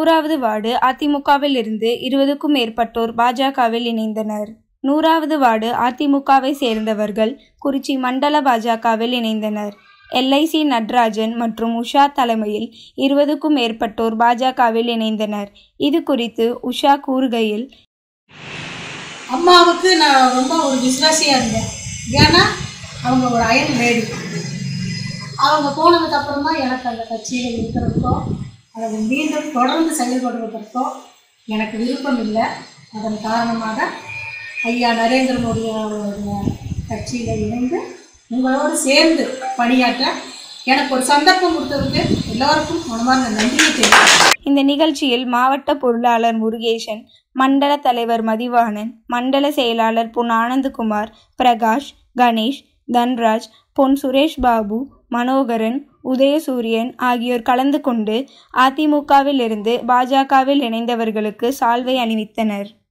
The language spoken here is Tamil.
நூறாவது வார்டு அதிமுகவில் இருந்து இருபதுக்கும் மேற்பட்டோர் பாஜகவில் இணைந்தனர் நூறாவது வார்டு அதிமுகவை சேர்ந்தவர்கள் குறிச்சி மண்டல பாஜகவில் இணைந்தனர் எல்ஐசி நட்ராஜன் மற்றும் உஷா தலைமையில் இருபதுக்கும் மேற்பட்டோர் பாஜகவில் இணைந்தனர் இது குறித்து உஷா கூறுகையில் அம்மாவுக்கு நான் ரொம்ப ஒரு விசுவாசியாக இருந்தேன் ஏன்னா அவங்க ஒரு அயன் லேடி அவங்க போனதுக்கு அப்புறமா எனக்கு அந்த கட்சியில் இருக்கிறதுக்கோ அதை மீண்டும் தொடர்ந்து செயல்படுவதற்கோ எனக்கு விருப்பம் இல்லை அதன் காரணமாக ஐயா நரேந்திர மோடி அவர்களுடைய கட்சியில் இணைந்து உங்களோடு சேர்ந்து பணியாற்ற எனக்கு ஒரு சந்தர்ப்பம் கொடுத்ததுக்கு எல்லோருக்கும் மனமார்ந்த நன்றியை தெரிவிக்கிறேன் இந்த நிகழ்ச்சியில் மாவட்ட பொருளாளர் முருகேசன் மண்டல தலைவர் மதிவாணன் மண்டல செயலாளர் பொன் ஆனந்தகுமார் பிரகாஷ் கணேஷ் தன்ராஜ் பொன் சுரேஷ் பாபு மனோகரன் உதயசூரியன் ஆகியோர் கலந்து கொண்டு அதிமுகவில் இருந்து பாஜகவில் இணைந்தவர்களுக்கு சால்வை அணிவித்தனர்